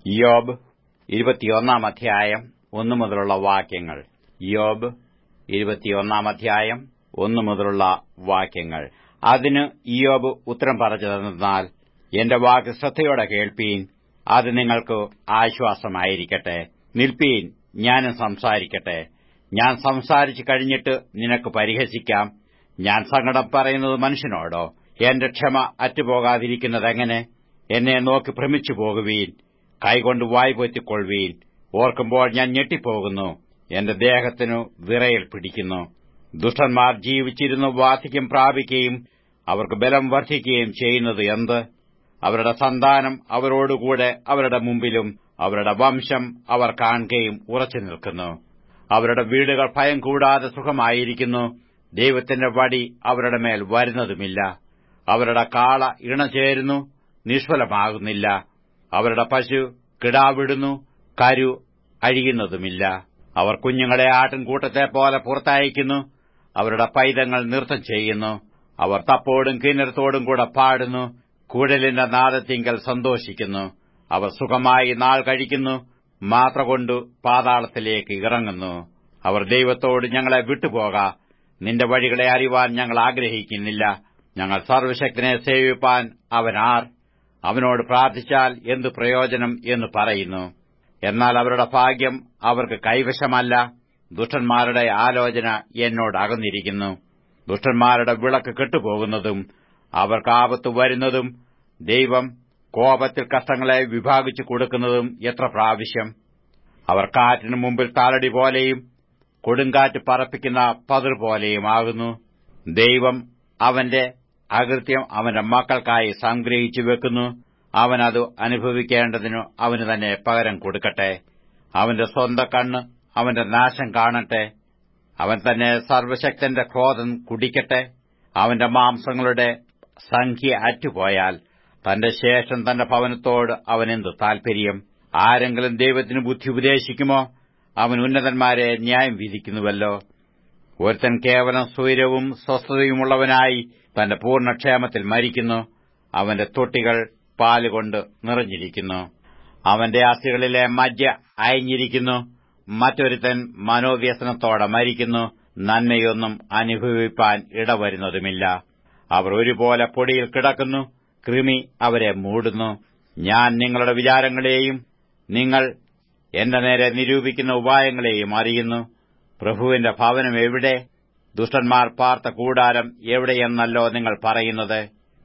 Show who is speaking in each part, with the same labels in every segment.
Speaker 1: യോബ് ഇരുപത്തിയൊന്നാം അധ്യായം ഒന്നു മുതലുള്ള വാക്യങ്ങൾ യോബ് ഇരുപത്തിയൊന്നാം അധ്യായം ഒന്നു മുതലുള്ള വാക്യങ്ങൾ അതിന് ഇയോബ് ഉത്തരം പറഞ്ഞതെന്നാൽ എന്റെ വാക്ക് ശ്രദ്ധയോടെ കേൾപ്പീൻ അത് നിങ്ങൾക്ക് ആശ്വാസമായിരിക്കട്ടെ നിൽപ്പീൻ ഞാനും സംസാരിക്കട്ടെ ഞാൻ സംസാരിച്ചു കഴിഞ്ഞിട്ട് നിനക്ക് പരിഹസിക്കാം ഞാൻ സങ്കടം പറയുന്നത് മനുഷ്യനോടോ എന്റെ ക്ഷമ അറ്റുപോകാതിരിക്കുന്നതെങ്ങനെ എന്നെ നോക്കി ഭ്രമിച്ചു പോകുവീൻ കൈകൊണ്ട് വായ് പൊത്തിക്കൊള്ളുവീൻ ഓർക്കുമ്പോൾ ഞാൻ ഞെട്ടിപ്പോകുന്നു എന്റെ ദേഹത്തിനു വിറയൽ പിടിക്കുന്നു ദുഷ്ടന്മാർ ജീവിച്ചിരുന്നു വാർദ്ധക്യം പ്രാപിക്കുകയും അവർക്ക് ബലം വർദ്ധിക്കുകയും ചെയ്യുന്നത് എന്ത് അവരുടെ സന്താനം അവരോടുകൂടെ അവരുടെ മുമ്പിലും അവരുടെ വംശം അവർ കാണുകയും ഉറച്ചു നിൽക്കുന്നു അവരുടെ വീടുകൾ ഭയം കൂടാതെ സുഖമായിരിക്കുന്നു ദൈവത്തിന്റെ വടി അവരുടെ മേൽ വരുന്നതുമില്ല അവരുടെ കാള ഇണചേരുന്നു നിഷ്ഫലമാകുന്നില്ല അവരുടെ പശു കിടാവിടുന്നു കരു അഴിയുന്നതുമില്ല അവർ കുഞ്ഞുങ്ങളെ ആട്ടിൻകൂട്ടത്തെ പോലെ പുറത്തയക്കുന്നു അവരുടെ പൈതങ്ങൾ നൃത്തം ചെയ്യുന്നു അവർ തപ്പോടും കിന്നരത്തോടും കൂടെ പാടുന്നു കുഴലിന്റെ നാദത്തിങ്കൽ സന്തോഷിക്കുന്നു അവർ സുഖമായി നാൾ കഴിക്കുന്നു മാത്ര കൊണ്ടു പാതാളത്തിലേക്ക് ഇറങ്ങുന്നു അവർ ദൈവത്തോട് ഞങ്ങളെ വിട്ടുപോക നിന്റെ വഴികളെ അറിവാൻ ഞങ്ങൾ ആഗ്രഹിക്കുന്നില്ല ഞങ്ങൾ സർവശക്തനെ സേവിപ്പാൻ അവനാർ അവനോട് പ്രാർത്ഥിച്ചാൽ എന്തു പ്രയോജനം എന്ന് പറയുന്നു എന്നാൽ അവരുടെ ഭാഗ്യം അവർക്ക് കൈവശമല്ല ദുഷ്ടന്മാരുടെ ആലോചന എന്നോട് അകന്നിരിക്കുന്നു ദുഷ്ടന്മാരുടെ വിളക്ക് കെട്ടുപോകുന്നതും അവർക്ക് ആപത്ത് വരുന്നതും ദൈവം കോപത്തിൽ കഷ്ടങ്ങളെ വിഭാഗിച്ചു കൊടുക്കുന്നതും എത്ര പ്രാവശ്യം അവർ കാറ്റിനു മുമ്പിൽ താലടി പോലെയും കൊടുങ്കാറ്റ് പറപ്പിക്കുന്ന പതിർ പോലെയുമാകുന്നു ദൈവം അവന്റെ അകൃത്യം അവന്റെ മക്കൾക്കായി സംഗ്രഹിച്ചു വെക്കുന്നു അവനത് അനുഭവിക്കേണ്ടതിനു അവന് തന്നെ പകരം കൊടുക്കട്ടെ അവന്റെ സ്വന്തം കണ്ണ് അവന്റെ നാശം കാണട്ടെ അവൻ തന്നെ സർവശക്തന്റെ ക്രോധം കുടിക്കട്ടെ അവന്റെ മാംസങ്ങളുടെ സംഖ്യ അറ്റുപോയാൽ തന്റെ ശേഷം തന്റെ ഭവനത്തോട് അവനെന്ത് താൽപര്യം ആരെങ്കിലും ദൈവത്തിന് ബുദ്ധി ഉപദേശിക്കുമോ അവൻ ഉന്നതന്മാരെ ന്യായം വിധിക്കുന്നുവല്ലോ ഒരുത്തൻ കേവലം സ്വൈരവും സ്വസ്ഥതയുമുള്ളവനായി തന്റെ പൂർണ്ണക്ഷേമത്തിൽ മരിക്കുന്നു അവന്റെ തൊട്ടികൾ പാലുകൊണ്ട് നിറഞ്ഞിരിക്കുന്നു അവന്റെ അസ്ഥികളിലെ മജ്ജ അയഞ്ഞിരിക്കുന്നു മറ്റൊരുത്തൻ മനോവ്യസനത്തോടെ മരിക്കുന്നു നന്മയൊന്നും അനുഭവിപ്പാൻ ഇടവരുന്നതുമില്ല അവർ ഒരുപോലെ പൊടിയിൽ കിടക്കുന്നു കൃമി അവരെ മൂടുന്നു ഞാൻ നിങ്ങളുടെ വിചാരങ്ങളെയും നിങ്ങൾ എന്റെ നേരെ നിരൂപിക്കുന്ന ഉപായങ്ങളെയും അറിയുന്നു പ്രഭുവിന്റെ ഭവനം എവിടെ ദുഷ്ടന്മാർ പാർത്ത കൂടാരം എവിടെയെന്നല്ലോ നിങ്ങൾ പറയുന്നത്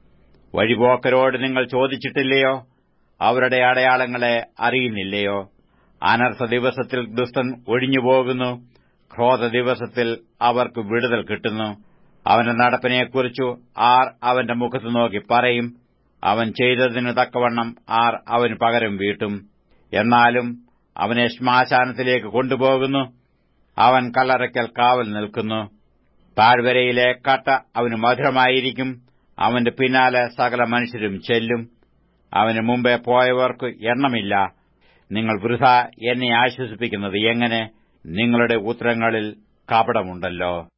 Speaker 1: വഴിപോക്കരോട് നിങ്ങൾ ചോദിച്ചിട്ടില്ലയോ അവരുടെ അടയാളങ്ങളെ അറിയുന്നില്ലയോ അനർത്ഥ ദിവസത്തിൽ ദുഷ്ടൻ ഒഴിഞ്ഞുപോകുന്നു ക്രോധ ദിവസത്തിൽ അവർക്ക് വിടുതൽ കിട്ടുന്നു അവന്റെ നടപ്പിനെക്കുറിച്ചു ആർ അവന്റെ മുഖത്ത് നോക്കി പറയും അവൻ ചെയ്തതിനു തക്കവണ്ണം ആർ അവന് പകരം വീട്ടും എന്നാലും അവനെ ശ്മാശാനത്തിലേക്ക് കൊണ്ടുപോകുന്നു അവൻ കല്ലറയ്ക്കൽ കാവൽ നിൽക്കുന്നു താഴ്വരയിലെ കട്ട അവന് മധുരമായിരിക്കും അവന്റെ പിന്നാലെ സകല മനുഷ്യരും ചെല്ലും അവന് മുമ്പേ പോയവർക്ക് എണ്ണമില്ല നിങ്ങൾ വൃഥ എന്നെ ആശ്വസിപ്പിക്കുന്നത് എങ്ങനെ നിങ്ങളുടെ ഉത്തരങ്ങളിൽ കപടമുണ്ടല്ലോ